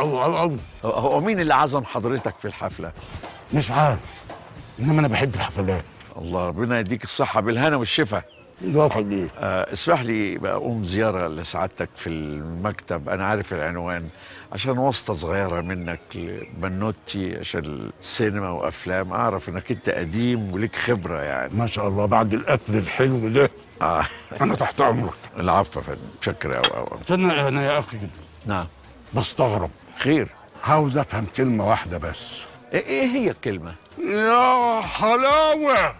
أو أو أو هو- هو مين اللي عزم حضرتك في الحفله مش عارف إنما أنا بحب الحفلات الله ربنا يديك الصحه بالهنا والشفا الله يخليك آه، اسمح لي بقى اقوم زياره لسعادتك في المكتب انا عارف العنوان عشان واسطه صغيره منك لبنوتي عشان السينما وافلام اعرف انك انت قديم وليك خبره يعني ما شاء الله بعد الأكل الحلو ده اه أنا تحت أمرك العفو يا فندم متشكر قوي قوي استنى أنا يا أخي نعم بستغرب خير عاوز أفهم كلمة واحدة بس ايه إيه هي الكلمه يا حلاوة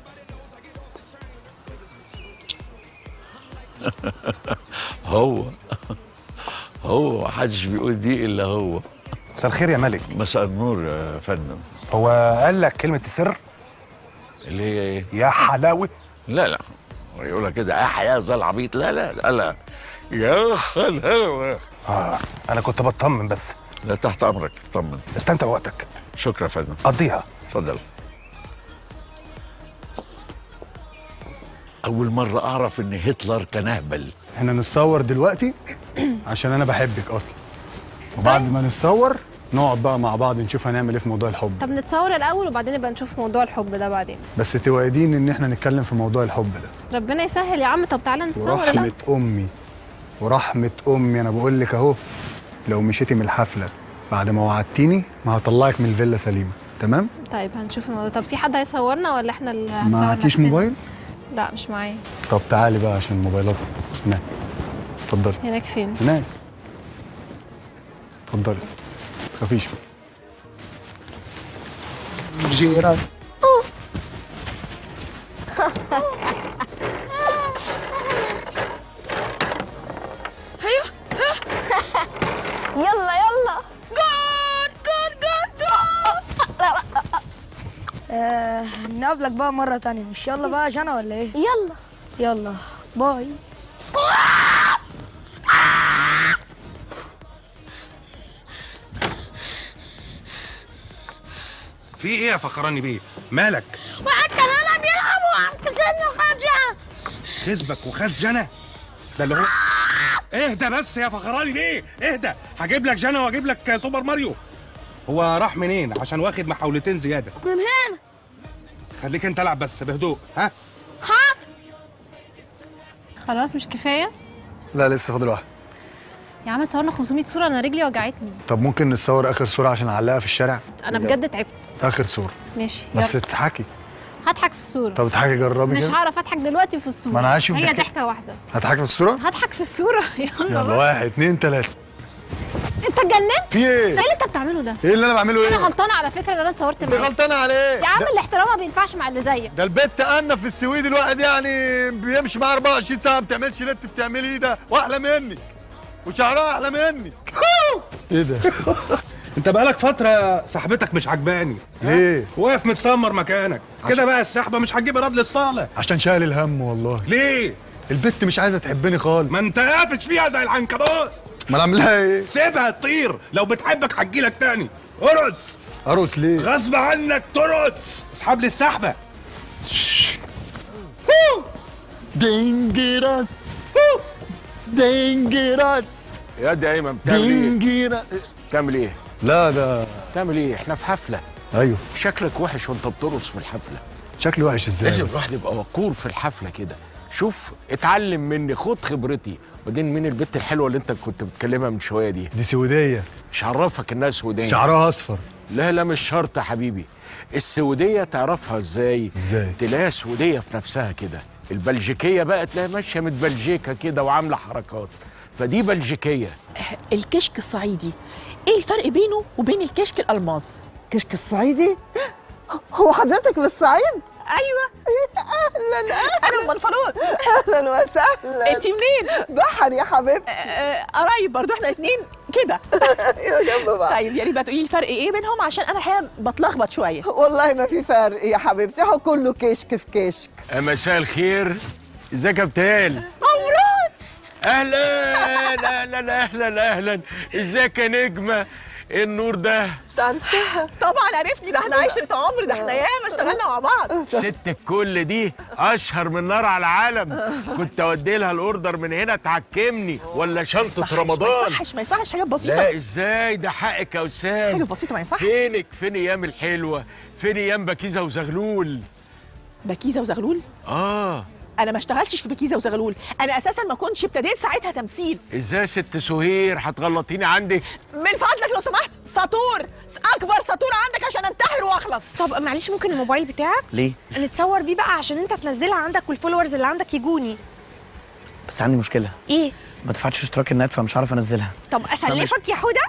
هو هو محدش بيقول دي الا هو مساء الخير يا ملك مساء النور يا فندم هو قال لك كلمة السر اللي هي ايه يا حلاوة لا لا هو يقولها كده اه حياه زي العبيط لا لا لا لا يا حلاوه آه أنا كنت بطمن بس لا تحت امرك اطمن استمتع بوقتك شكرا يا فندم قضيها اتفضل اول مره اعرف ان هتلر كان اهبل احنا نتصور دلوقتي عشان انا بحبك اصلا وبعد ما نتصور نقعد بقى مع بعض نشوف هنعمل ايه في موضوع الحب طب نتصور الاول وبعدين نبقى نشوف موضوع الحب ده بعدين بس توعدين ان احنا نتكلم في موضوع الحب ده ربنا يسهل يا عم طب تعالى نتصور ورحمة الاول امي ورحمة امي انا بقول لك اهو لو مشيتي من الحفلة بعد ما وعدتيني ما هطلعك من الفيلا سليمة تمام؟ طيب هنشوف الموضوع طب في حد هيصورنا ولا احنا اللي هنصور معكيش نفسنا؟ موبايل؟ لا مش معايا طب تعالي بقى عشان الموبايلات هناك اتفضلي هناك فين هناك اتفضلي خفيش جيراس يلا يلا جول جول جول جول لا لا آه نقابلك بقى مرة تانية مش يلا بقى جنى ولا ايه؟ يلا يلا باي في إيه يا فخراني بيه؟ مالك؟ واحد كان انا بيلعبوا عم كسبني وخد كسبك وخد جنى ده اللي هو اهدى بس يا فخراني بيه اهدى هجيب لك جنى واجيب لك سوبر ماريو هو راح منين عشان واخد محاولتين زياده من هنا خليك انت العب بس بهدوء ها حاط خلاص مش كفايه لا لسه فاضل واحد يا عم تصورنا 500 صوره انا رجلي وجعتني طب ممكن نتصور اخر صورة عشان اعلقها في الشارع انا بجد تعبت اخر صورة ماشي بس يلا تضحكي هضحك في الصوره طب اضحكي جربي مش كده هعرف اضحك دلوقتي في الصوره ما أنا عايز أشوف هي ضحك- ضحكه واحده هضحكي في الصورة هضحك في الصوره يلا يلا بقى. واحد اتنين تلاتة انت اتجننت في ايه؟ ايه اللي انت بتعمله ده ايه اللي انا بعمله انا ايه؟ غلطانه على فكره ان انا اتصورت انت معاك غلطانة عليه يا عم ده- الاحترام ما بينفعش مع اللي زيك ده البت انا في السويد الواحد يعني بيمشي معاه 24 ساعه ما بتعملش اللي انت بتعمليه ايه ده واحلى منك وشعرها احلى منك ايه ده؟ انت بقالك فتره صاحبتك مش عجباني ليه؟ واقف متسمر مكانك كده بقى السحبه مش هتجيب ايراد للصالح عشان شايل الهم والله ليه البت مش عايزه تحبني خالص ما انت قافش فيها زي العنكبوت ما انا اعملها ايه؟ سيبها تطير لو بتحبك هتجيلك تاني ارقص ارقص ليه؟ غصب عنك ترقص اسحب لي السحبه دينجيراس دينجيراس يا دي ايمن بتعمل ايه؟ دينجيراس بتعمل ايه؟ لا ده بتعمل ايه؟ احنا في حفله ايوه شكلك وحش وانت بترقص في الحفله شكلي وحش ازاي لازم بس؟ الواحد يبقى وقور في الحفله كده شوف اتعلم مني خد خبرتي وبعدين مين البت الحلوه اللي انت كنت بتكلمها من شويه دي دي سويديه مش عرفك انها سودانيه شعرها اصفر لا لا مش شرط يا حبيبي السوديه تعرفها ازاي ازاي؟ تلاقيها سوديه في نفسها كده البلجيكيه بقى تلاقيها ماشيه متبلجيكه كده وعامله حركات فدي بلجيكيه الكشك الصعيدي ايه الفرق بينه وبين الكشك الالماس كشك الصعيدي هو حضرتك من الصعيد ايوه اهلا انا من منفلون اهلا وسهلا انت منين بحر يا حبيبتي آه، قرايب برضو احنا اتنين كده ايوه جنب بعض طيب يا ريت بقى تقولي لي الفرق ايه بينهم عشان انا الحقيقه بتلخبط شويه والله ما في فرق يا حبيبتي هو كله كشك في كشك مساء الخير ازيك يا بتال عمران اهلا اهلا اهلا اهلا ازيك يا نجمه ايه النور ده ده انت طبعا عرفني ده احنا عشرة عمر ده احنا ياما اشتغلنا مع بعض ست الكل دي اشهر من نار على العالم كنت اودي لها الاوردر من هنا تعكمني ولا شنطه ما رمضان يصحش ما يصحش حاجات بسيطة لا ازاي ده حقك يا استاذ حاجة بسيطة ما يصحش فينك فين ايام الحلوه فين ايام بكيزه وزغلول بكيزة وزغلول اه انا ما اشتغلتش في بكيزة وزغلول انا اساسا ما كنتش ابتديت ساعتها تمثيل ازاي يا ست سهير هتغلطيني عندك من فضلك لو سمحت ساطور اكبر ساطور عندك عشان انتحر واخلص طب معلش ممكن الموبايل بتاعك ليه؟ نتصور بيه بقى عشان انت تنزلها عندك والفولورز اللي عندك يجوني بس عندي مشكله ايه ما دفعتش اشتراك النت فمش عارف انزلها طب اسلفك يا حوده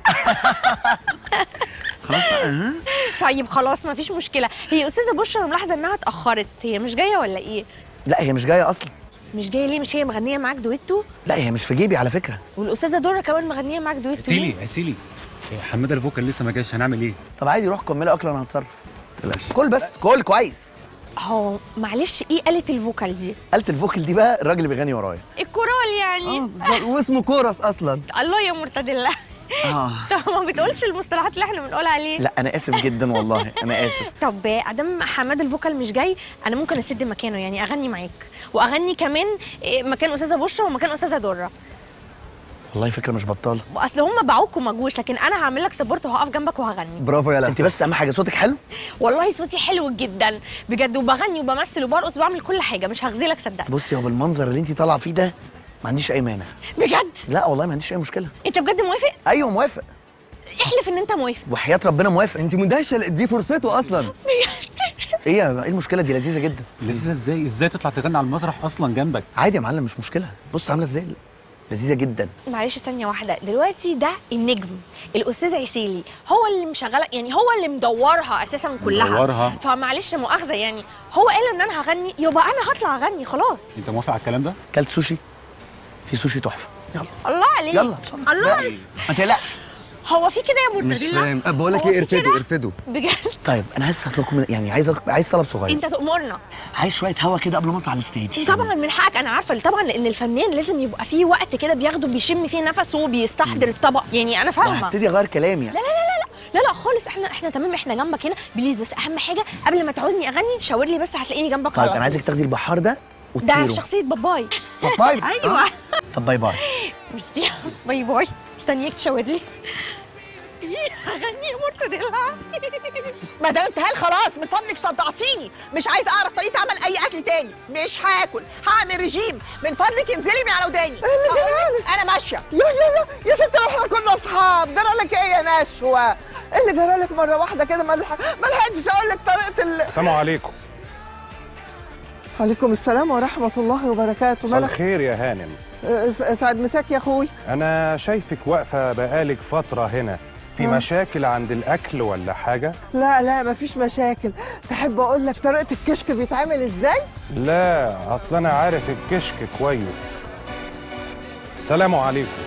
خلاص بقى ها طيب خلاص مفيش مشكله هي استاذه بشرى أنا ملاحظه انها اتاخرت هي مش جايه ولا ايه لا هي مش جايه اصلا مش جايه ليه مش هي مغنيه معاك دويتو لا هي مش في جيبي على فكره والاستاذه دره كمان مغنيه معاك دويتو ليه؟ عسيلي عسيلي إيه، حماده الفوكال لسه ما جاش هنعمل ايه؟ طب عادي روح كملي اكل انا هتصرف تقلقش كل بس كل كويس هو معلش ايه آلة الفوكال دي آلة الفوكل دي بقى الراجل اللي بيغني ورايا الكورال يعني واسمه كورس اصلا الله يا مرتدلة اه طب ما بتقولش المصطلحات اللي احنا بنقول عليه لا انا اسف جدا والله انا اسف طب ادام حماد الفوكال مش جاي انا ممكن اسد مكانه يعني اغني معاك واغني كمان إيه، مكان استاذه بشرى ومكان استاذه دره والله فكره مش بطاله اصل هم باعوك وما جوش لكن انا هعمل لك سبورت وهقف جنبك وهغني برافو يا انت بس اهم حاجه صوتك حلو والله صوتي حلو جدا بجد وبغني وبمثل وبرقص وبعمل كل حاجه مش هخذلك صدقني بصي هو بالمنظر اللي انت طالعه فيه ده ما عنديش اي مانع بجد لا والله ما عنديش اي مشكله انت بجد موافق ايوه موافق احلف ان انت موافق وحياه ربنا موافق انت مندهشه دي فرصته اصلا بجد ايه يا- ايه المشكله دي لذيذه جدا لذيذه ازاي؟ ازاي تطلع تغني على المسرح اصلا جنبك؟ عادي يا معلم مش مشكله بص عامله ازاي لذيذه جدا معلش ثانية واحدة دلوقتي ده النجم الأستاذ عسيلي هو اللي مشغلة يعني هو اللي مدورها أساسا كلها مدورها. فمعلش مؤاخذة يعني هو قال إن أنا هغني يبقى أنا هطلع أغني خلاص انت موافق على الكلام ده؟ كلت سوشي في سوشي تحفه يلا الله عليك يلا الله عليك ما تقلقش هو في كده يا مرتديلا بقول لك إيه، ارفدوا، ارفدوا بجد طيب انا عايز اطلبكم يعني عايز أطلب عايز طلب صغير أنت تأمرنا عايز شويه هوا كده قبل ما اطلع على الستيج طبعا من حقك انا عارفه طبعا لان الفنان لازم يبقى فيه وقت كده بياخده بيشم فيه نفسه وبيستحضر الطبق يعني انا فاهمه هبتدي اغير كلامي لا لا لا لا لا لا لا خالص احنا احنا تمام احنا جنبك هنا بليز بس اهم حاجه قبل ما تعوزني اغني شاور لي بس هتلاقيني جنبك طيب على انا طول. عايزك تاخدي البحار ده ده وتطيره في شخصيه باباي باي ايوه طب باي باي ميرسي باي باي استنيك تشاور لي هغني يا مرتديلا مدام انتهال خلاص من فضلك صدعتيني مش عايز اعرف طريقه عمل اي اكل تاني مش هاكل هعمل رجيم من فضلك انزلي من على وداني اللي جرالك انا ماشيه يا يا يا يا ست احنا كنا اصحاب جرالك ايه يا نشوه إيه اللي جرالك مره واحده كده ما لح- ما لحقتش اقول لك طريقه ال السلام عليكم عليكم السلام ورحمه الله وبركاته مساء مالك الخير يا هانم آه، س- سعد مساك يا اخوي انا شايفك واقفه بقالك فتره هنا في آه. مشاكل عند الاكل ولا حاجه لا لا مفيش مشاكل تحب اقول لك طريقه الكشك بيتعمل ازاي لا اصل انا عارف الكشك كويس سلام عليكم